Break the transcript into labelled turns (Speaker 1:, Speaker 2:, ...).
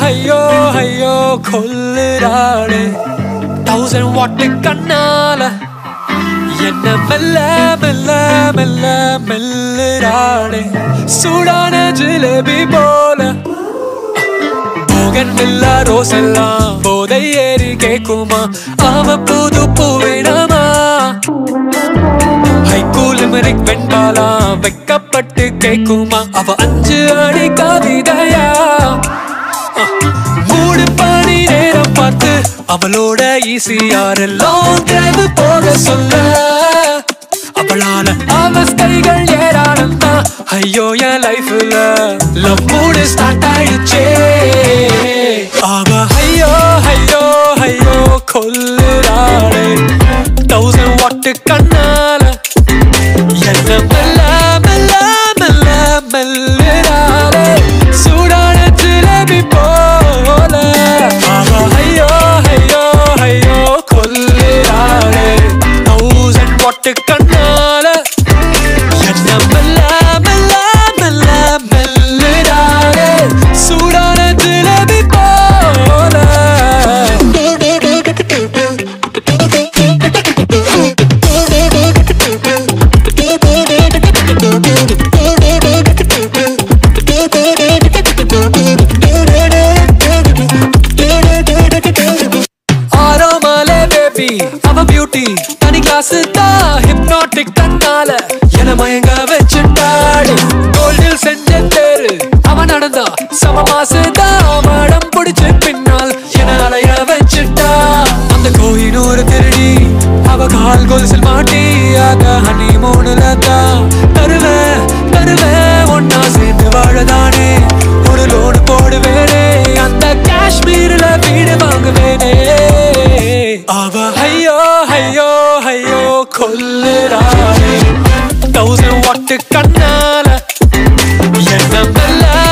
Speaker 1: ஐயோ ஐயோ கொல்லுறாளே தௌசண்ட் வாட்டு கண்ணால என்ன மெல்ல மெல்ல மெல்ல மெல்லுறாளே சூடான ஜிலேபி போல போகன் வில்லா ரோஸ் எல்லாம் போதை ஏறி கேக்குமா அவ புது பூவினமா ஹைகூல் லிமரிக் வெண்பாலா வெக்கப்பட்டு கேக்குமா அவ அஞ்சு அடி கவிதையா மூணு பணி நேரம் பார்த்து அவளோட ஈசியார் லாங் டிரைவ் போக சொல்ல அவளால அவஸ்தைகள் ஏராளம் தான் ஐயோ என் லைஃப்ல லவ் மூடு ஸ்டார்ட் ஆயிடுச்சே அவ ஐயோ ஐயோ ஐயோ கொல்லுறாளே தௌசண்ட் வாட்டு கண்ணால என்ன மெல்ல மெல்ல மெல்ல மெல்லுறாளே சூடான ஜிலேபி போல அவ ஐயோ ஐயோ ஐயோ கொல்லுறாளே தௌசண்ட் வாட்டு கண்ணால என்ன மெல்ல மெல்ல மெல்ல மெல்லுறாளே சூடான ஜிலேபி போல ஆரோமாலே பேபி அவ பியூட்டி தனி கிளாஸ் தான் ஹிப்னாட்டிக் கண்ணால என மயங்க வச்சுட்டாடி கோல்டில் செஞ்ச தேரு அவன் நடந்தா சம மாசுதான் மடம் பிடிச்சு பின்னால் என அலைய வச்சுட்டா அந்த கோயினூர் திருடி அவ கால் கொலுசில் மாட்டி அத ஹனி மூணுல தான் தருவேன் தருவேன் ஒன்னா சேர்ந்து வாழதானே ஒரு லோடு போடுவேனே அந்த காஷ்மீர்ல வீடு வாங்குவேனே அவ ஐயோ ஐயோ ஐயோ கொல்லுறாளே தௌசண்ட் வாட்டு கண்ணால என்ன மெல்ல